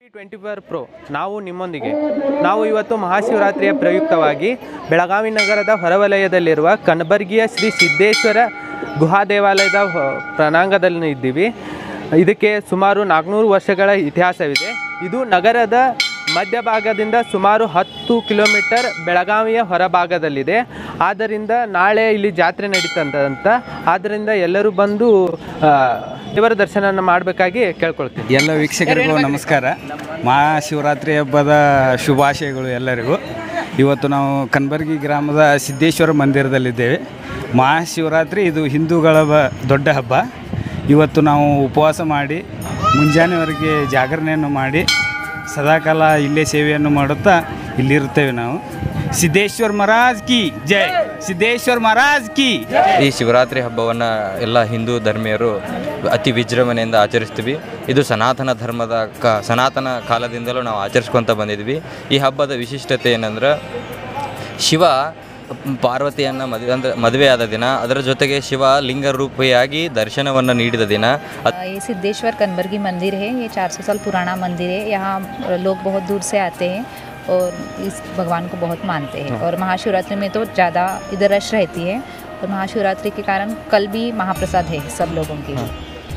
Twenty four pro ನಾವು ನಿಮ್ಮೊಂದಿಗೆ ನಾವು ಇವತ್ತು ಮಹಾಶಿವರಾತ್ರಿಯ ಪ್ರಯುಕ್ತವಾಗಿ ಬೆಳಗಾವಿ ನಗರದ ಹೊರವಲಯದಲ್ಲಿರುವ ಕನಬರ್ಗಿಯ ಶ್ರೀ ಸಿದ್ದೇಶ್ವರ ಗುಹಾ ದೇವಾಲಯದ ಹೊ- ಪ್ರಾಂಗಣದಲ್ಲಿ ಇದ್ದೀವಿ ಇದಕ್ಕೆ ಸುಮಾರು ನಾಲ್ಕುನೂರು ವರ್ಷಗಳ ಇತಿಹಾಸವಿದೆ ಇದು ನಗರದ ಮಧ್ಯಭಾಗದಿಂದ ಸುಮಾರು ಹತ್ತು ಕಿಲೋಮೀಟರ್ ಬೆಳಗಾವಿಯ ಹೊರಭಾಗದಲ್ಲಿದೆ ಆದ್ದರಿಂದ ನಾಳೆ ಇಲ್ಲಿ ಜಾತ್ರೆ ನಡೀತಂತ ಆದ್ದರಿಂದ ಎಲ್ಲರೂ ಬಂದು ಆ, ದೇವರ ದರ್ಶನ ಮಾಡಬೇಕಾಗಿ ಕೇಳ್ಕೊಳ್ತೀನಿ ಎಲ್ಲ ವೀಕ್ಷಕರಿಗೂ ನಮಸ್ಕಾರ ಮಹಾಶಿವರಾತ್ರಿ ಹಬ್ಬದ ಶುಭಾಶಯಗಳು ಎಲ್ಲರಿಗೂ ಇವತ್ತು ನಾವು ಕನಬರ್ಗಿ ಗ್ರಾಮದ ಸಿದ್ದೇಶ್ವರ ಮಂದಿರದಲ್ಲಿದ್ದೇವೆ ಮಹಾಶಿವರಾತ್ರಿ ಇದು ಹಿಂದೂಗಳ ಬ ದೊಡ್ಡ ಹಬ್ಬ ಇವತ್ತು ನಾವು ಉಪವಾಸ ಮಾಡಿ ಮುಂಜಾನೆವರೆಗೆ ಜಾಗರಣೆಯನ್ನು ಮಾಡಿ ಸದಾಕಾಲ ಇಲ್ಲೇ ಸೇವೆಯನ್ನು ಮಾಡುತ್ತಾ ಇಲ್ಲಿರುತ್ತೇವೆ ನಾವು ಸಿದ್ದೇಶ್ವರ್ ಮಹಾರಾಜ್ ಕಿ ಜೈ ಸಿದ್ದೇಶ್ವರ್ ಮಹಾರಾಜ್ ಕಿ ಈ ಶಿವರಾತ್ರಿ ಹಬ್ಬವನ್ನು ಎಲ್ಲ ಹಿಂದೂ ಧರ್ಮೀಯರು ಅತಿ ವಿಜೃಂಭಣೆಯಿಂದ ಆಚರಿಸ್ತೀವಿ ಇದು ಸನಾತನ ಧರ್ಮದ ಕ ಸನಾತನ ಕಾಲದಿಂದಲೂ ನಾವು ಆಚರಿಸ್ಕೊತ ಬಂದಿದ್ವಿ ಈ ಹಬ್ಬದ ವಿಶಿಷ್ಟತೆ ಏನಂದ್ರೆ ಶಿವ ಪಾರ್ವತಿಯನ್ನು ಮದುವೆ ಅಂದರೆ ಮದುವೆಯಾದ ದಿನ ಅದರ ಜೊತೆಗೆ ಶಿವ ಲಿಂಗ ರೂಪಿಯಾಗಿ ದರ್ಶನವನ್ನು ನೀಡಿದ ದಿನ ಅದ್- ये सिद्धेश्वर कनबर्गी मंदिर है ये 400 साल पुराना मंदिर है यहाँ लोग बहुत दूर से आते हैं और इस भगवान को बहुत मानते हैं और महाशिवरात्रि में तो ज़्यादा इधर रश रहती है और महाशिवरात्रि के कारण कल भी महाप्रसाद है सब लोगों के लिए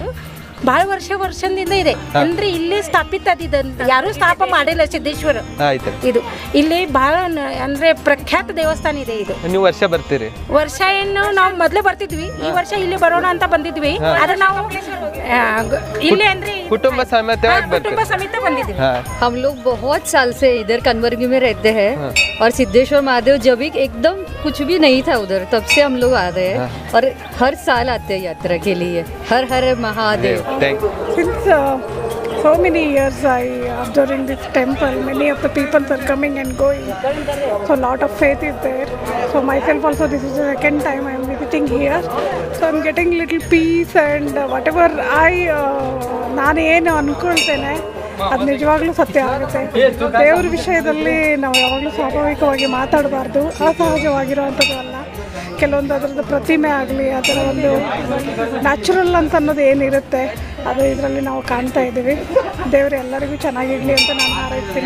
ಬಹಳ ವರ್ಷ ವರ್ಷದಿಂದ ಇದೆ ಅಂದ್ರೆ ಇಲ್ಲಿ ಸ್ಥಾಪಿತ ಅದಿದೆ ಯಾರು ಸ್ಥಾಪ ಮಾಡಿಲ್ಲ ಸಿದ್ದೇಶ್ವರ ಆಯ್ತು ಇದು ಇಲ್ಲಿ ಬಹಳ ನ- ಅಂದ್ರೆ ಪ್ರಖ್ಯಾತ ದೇವಸ್ಥಾನ ಇದೆ ಇದು ನೀವು ವರ್ಷ ಬರ್ತೀರಿ ವರ್ಷ ಏನು ನಾವು ಮೊದ್ಲೇ ಬರ್ತಿದ್ವಿ ಈ ವರ್ಷ ಇಲ್ಲಿ ಬರೋಣ ಅಂತ ಬಂದಿದ್ವಿ ಆದ್ರೆ ನಾವು ಆ, ಗ- ಇಲ್ಲಿ ಅಂದ್ರೆ ಕುಟುಂಬ ಸಮೇತವಾಗಿ ಹಾ, ಕುಟುಂಬ ಸಮೇತ ಬಂದಿದ್ವಿ ಹಾ हम लोग बहुत साल से इधर कन्वर्गी में रहते हैं और सिद्धेश्वर महादेव जब भी एकदम कुछ भी नहीं था उधर तब से हम लोग आ रहे हैं और हर साल आते हैं यात्रा के लिए हर हर Mahadev thank you Since uh, so many years I observing this temple, many of the people are coming and going. So lot of faith is there. So myself also this is the second time I am visiting here. So I'm getting little peace and uh, whatever I ನಾನು ಏನು ಅನ್ಕೊಳ್ತೇನೆ ಅದು ನಿಜವಾಗ್ಲೂ ಸತ್ಯ ಆಗುತ್ತೆ ದೇವ್ರ ವಿಷಯದಲ್ಲಿ ನಾವು ಯಾವಾಗಲೂ ಸ್ವಾಭಾವಿಕವಾಗಿ ಮಾತಾಡಬಾರ್ದು ಅಸಹಜವಾಗಿರುವಂಥದ್ದು ಅಲ್ಲ ಕೆಲವೊಂದು ಅದರದ್ದು ಪ್ರತಿಮೆ ಆಗಲಿ ಅದರ ಒಂದು ನ್ಯಾಚುರಲ್ ಅಂತ ಅನ್ನೋದು ಏನಿರುತ್ತೆ ಅದು ಇದರಲ್ಲಿ ನಾವು ಕಾಣ್ತಾ ಇದ್ದೀವಿ ದೇವರು ಎಲ್ಲರಿಗೂ ಚೆನ್ನಾಗಿರಲಿ ಅಂತ ನಾನು ಹಾರೈಸ್ತೀನಿ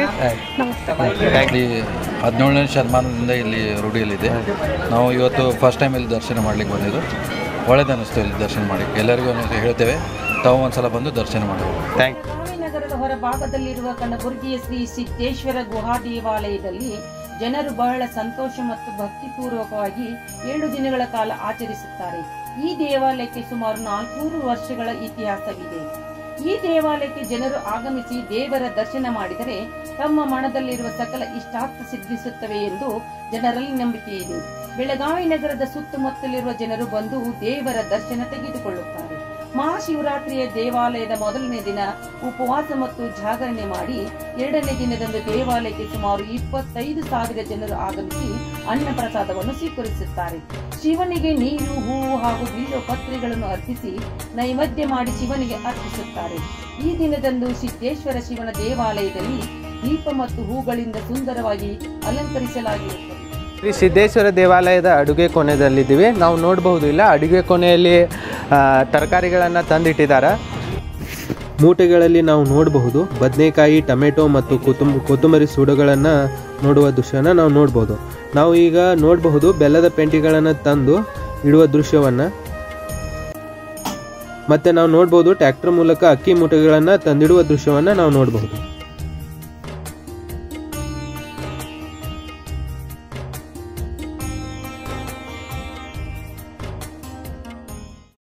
ನಮಸ್ತೆ ಇಲ್ಲಿ ಹದಿನೇಳನೇ ಶತಮಾನದಿಂದ ಇಲ್ಲಿ ರೂಢಿಯಲ್ಲಿದೆ ನಾವು ಇವತ್ತು ಫಸ್ಟ್ ಟೈಮ್ ಇಲ್ಲಿ ದರ್ಶನ ಮಾಡ್ಲಿಕ್ಕೆ ಬಂದಿದ್ದು ಒಳ್ಳೇದನ್ನಿಸ್ತು ಇಲ್ಲಿ ದರ್ಶನ ಮಾಡಿ ಎಲ್ಲರಿಗೂ ನಾವು ಹೇಳ್ತೇವೆ ತಾವು ಒಂದ್ಸಲ ಬಂದು ದರ್ಶನ ಮಾಡಬೇಕು ಥ್ಯಾಂಕ್ ನಗರದ ಹೊರಭಾಗದಲ್ಲಿರುವ ಕನಬುರ್ಗಿಯ ಶ್ರೀ ಸಿದ್ದೇಶ್ವರ ಗುಹಾ ದೇವಾಲಯದಲ್ಲಿ ಜನರು ಬಹಳ ಸಂತೋಷ ಮತ್ತು ಭಕ್ತಿಪೂರ್ವಕವಾಗಿ ಏಳು ದಿನಗಳ ಕಾಲ ಆಚರಿಸುತ್ತಾರೆ ಈ ದೇವಾಲಯಕ್ಕೆ ಸುಮಾರು ನಾಲ್ಕೂರು ವರ್ಷಗಳ ಇತಿಹಾಸವಿದೆ ಈ ದೇವಾಲಯಕ್ಕೆ ಜನರು ಆಗಮಿಸಿ ದೇವರ ದರ್ಶನ ಮಾಡಿದರೆ ತಮ್ಮ ಮನದಲ್ಲಿರುವ ಸಕಲ ಇಷ್ಟಾರ್ಥ ಸಿದ್ಧಿಸುತ್ತವೆ ಎಂದು ಜನರಲ್ಲಿ ನಂಬಿಕೆ ಇದೆ ಬೆಳಗಾವಿ ನಗರದ ಸುತ್ತಮುತ್ತಲಿರುವ ಜನರು ಬಂದು ದೇವರ ದರ್ಶನ ತೆಗೆದುಕೊಳ್ಳುತ್ತಾರೆ ಮಹಾಶಿವರಾತ್ರಿಯ ದೇವಾಲಯದ ಮೊದಲನೇ ದಿನ ಉಪವಾಸ ಮತ್ತು ಜಾಗರಣೆ ಮಾಡಿ ಎರಡನೇ ದಿನದಂದು ದೇವಾಲಯಕ್ಕೆ ಸುಮಾರು ಇಪ್ಪತ್ತೈದು ಸಾವಿರ ಜನರು ಆಗಮಿಸಿ ಅನ್ನ ಪ್ರಸಾದವನ್ನು ಸ್ವೀಕರಿಸುತ್ತಾರೆ ಶಿವನಿಗೆ ನೀರು ಹೂವು ಹಾಗೂ ಬಿಲ್ಲು ಪತ್ರಿಗಳನ್ನು ಅರ್ಪಿಸಿ ನೈವೇದ್ಯ ಮಾಡಿ ಶಿವನಿಗೆ ಅರ್ಪಿಸುತ್ತಾರೆ ಈ ದಿನದಂದು ಸಿದ್ದೇಶ್ವರ ಶಿವನ ದೇವಾಲಯದಲ್ಲಿ ದೀಪ ಮತ್ತು ಹೂಗಳಿಂದ ಸುಂದರವಾಗಿ ಅಲಂಕರಿಸಲಾಗಿರುತ್ತದೆ ಶ್ರೀ ಸಿದ್ದೇಶ್ವರ ದೇವಾಲಯದ ಅಡುಗೆ ಕೋಣೆದಲ್ಲಿದ್ದೀವಿ ನಾವು ನೋಡಬಹುದು ಇಲ್ಲ ಅಡುಗೆ ಕೋಣೆಯಲ್ಲಿ ತರಕಾರಿಗಳನ್ನು ತಂದಿಟ್ಟಿದ್ದಾರೆ ಮೂಟೆಗಳಲ್ಲಿ ನಾವು ನೋಡಬಹುದು ಬದನೆಕಾಯಿ ಟೊಮೆಟೊ ಮತ್ತು ಕೊತ್ತಂಬ ಕೊತ್ತಂಬರಿ ಸೂಡುಗಳನ್ನು ನೋಡುವ ದೃಶ್ಯನ ನಾವು ನೋಡ್ಬೋದು ನಾವು ಈಗ ನೋಡಬಹುದು ಬೆಲ್ಲದ ಪೆಂಟಿಗಳನ್ನು ತಂದು ಇಡುವ ದೃಶ್ಯವನ್ನು ಮತ್ತು ನಾವು ನೋಡ್ಬೋದು ಟ್ರ್ಯಾಕ್ಟರ್ ಮೂಲಕ ಅಕ್ಕಿ ಮೂಟೆಗಳನ್ನು ತಂದಿಡುವ ದೃಶ್ಯವನ್ನು ನಾವು ನೋಡಬಹುದು